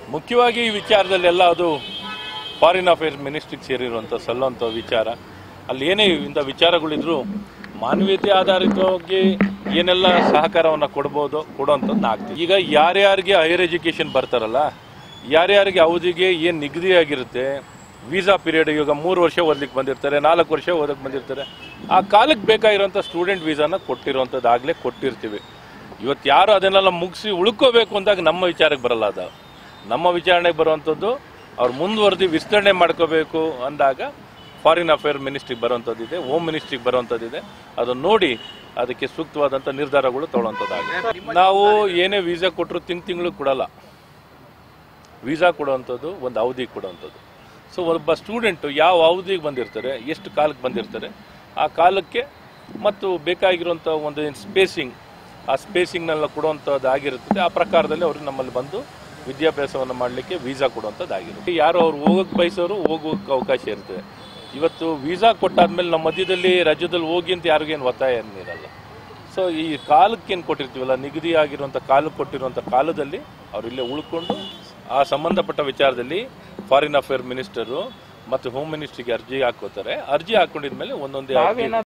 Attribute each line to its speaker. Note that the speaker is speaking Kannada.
Speaker 1: ಮುಖ್ಯವಾಗಿ ಈ ವಿಚಾರದಲ್ಲೆಲ್ಲ ಅದು ಫಾರಿನ್ ಅಫೇರ್ಸ್ ಮಿನಿಸ್ಟ್ರಿಗೆ ಸೇರಿರುವಂಥ ಸಲ್ಲುವಂಥ ವಿಚಾರ ಅಲ್ಲಿ ಏನೇ ಇಂಥ ವಿಚಾರಗಳಿದ್ರು ಮಾನವೀಯತೆ ಆಧಾರಿತವಾಗಿ ಏನೆಲ್ಲ ಸಹಕಾರವನ್ನು ಕೊಡ್ಬೋದು ಕೊಡೋಂಥದ್ದು ಆಗ್ತದೆ ಈಗ ಯಾರ್ಯಾರಿಗೆ ಹೈಯರ್ ಎಜುಕೇಷನ್ ಬರ್ತಾರಲ್ಲ ಯಾರ್ಯಾರಿಗೆ ಅವಧಿಗೆ ಏನು ನಿಗದಿಯಾಗಿರುತ್ತೆ ವೀಸಾ ಪೀರಿಯಡ್ ಇವಾಗ ಮೂರು ವರ್ಷ ಓದ್ಲಿಕ್ಕೆ ಬಂದಿರ್ತಾರೆ ನಾಲ್ಕು ವರ್ಷ ಓದಕ್ಕೆ ಬಂದಿರ್ತಾರೆ ಆ ಕಾಲಕ್ಕೆ ಬೇಕಾಗಿರೋಂಥ ಸ್ಟೂಡೆಂಟ್ ವೀಸಾನ ಕೊಟ್ಟಿರೋಂಥದ್ದು ಆಗಲೇ ಕೊಟ್ಟಿರ್ತೀವಿ ಇವತ್ತು ಯಾರು ಅದನ್ನೆಲ್ಲ ಮುಗಿಸಿ ಉಳ್ಕೋಬೇಕು ಅಂದಾಗ ನಮ್ಮ ವಿಚಾರಕ್ಕೆ ಬರಲ್ಲ ಅದು ನಮ್ಮ ವಿಚಾರಣೆಗೆ ಬರುವಂಥದ್ದು ಅವ್ರು ಮುಂದುವರೆದು ವಿಸ್ತರಣೆ ಮಾಡ್ಕೋಬೇಕು ಅಂದಾಗ ಫಾರಿನ್ ಅಫೇರ್ ಮಿನಿಸ್ಟ್ರಿಗೆ ಬರುವಂಥದ್ದಿದೆ ಹೋಮ್ ಮಿನಿಸ್ಟ್ರಿಗೆ ಬರುವಂಥದ್ದಿದೆ ಅದನ್ನು ನೋಡಿ ಅದಕ್ಕೆ ಸೂಕ್ತವಾದಂಥ ನಿರ್ಧಾರಗಳು ತಗೊಳ್ಳೋಂಥದ್ದಾಗಿದೆ ನಾವು ಏನೇ ವೀಸಾ ಕೊಟ್ಟರು ತಿಂಗ್ ತಿಂಗಳು ಕೊಡಲ್ಲ ವೀಸಾ ಕೊಡುವಂಥದ್ದು ಒಂದು ಅವಧಿ ಕೊಡುವಂಥದ್ದು ಸೊ ಒಬ್ಬ ಸ್ಟೂಡೆಂಟು ಯಾವ ಅವಧಿಗೆ ಬಂದಿರ್ತಾರೆ ಎಷ್ಟು ಕಾಲಕ್ಕೆ ಬಂದಿರ್ತಾರೆ ಆ ಕಾಲಕ್ಕೆ ಮತ್ತು ಬೇಕಾಗಿರುವಂಥ ಒಂದು ಸ್ಪೇಸಿಂಗ್ ಆ ಸ್ಪೇಸಿಂಗ್ನೆಲ್ಲ ಕೊಡುವಂಥದ್ದು ಆಗಿರುತ್ತದೆ ಆ ಪ್ರಕಾರದಲ್ಲಿ ಅವರು ನಮ್ಮಲ್ಲಿ ಬಂದು ವಿದ್ಯಾಭ್ಯಾಸವನ್ನು ಮಾಡಲಿಕ್ಕೆ ವೀಸಾ ಕೊಡುವಂಥದ್ದು ಆಗಿರುತ್ತೆ ಯಾರು ಅವ್ರು ಹೋಗೋಕ್ಕೆ ಬಯಸೋರು ಹೋಗೋಕ್ಕೆ ಅವಕಾಶ ಇರ್ತದೆ ಇವತ್ತು ವೀಸಾ ಕೊಟ್ಟಾದ್ಮೇಲೆ ನಮ್ಮ ಮಧ್ಯದಲ್ಲಿ ರಾಜ್ಯದಲ್ಲಿ ಹೋಗಿ ಅಂತ ಯಾರಿಗೇನು ಒತ್ತಾಯ ಏನಿರಲ್ಲ ಸೊ ಈ ಕಾಲಕ್ಕೆ ಏನು ಕೊಟ್ಟಿರ್ತೀವಲ್ಲ ನಿಗದಿ ಆಗಿರುವಂಥ ಕಾಲಕ್ಕೆ ಕೊಟ್ಟಿರುವಂಥ ಕಾಲದಲ್ಲಿ ಅವ್ರು ಇಲ್ಲೇ ಉಳ್ಕೊಂಡು ಆ ಸಂಬಂಧಪಟ್ಟ ವಿಚಾರದಲ್ಲಿ ಫಾರಿನ್ ಅಫೇರ್ ಮಿನಿಸ್ಟರು ಮತ್ತು ಹೋಮ್ ಮಿನಿಸ್ಟ್ರಿಗೆ ಅರ್ಜಿ ಹಾಕೋತಾರೆ ಅರ್ಜಿ ಹಾಕೊಂಡಿದ್ಮೇಲೆ ಒಂದೊಂದೇ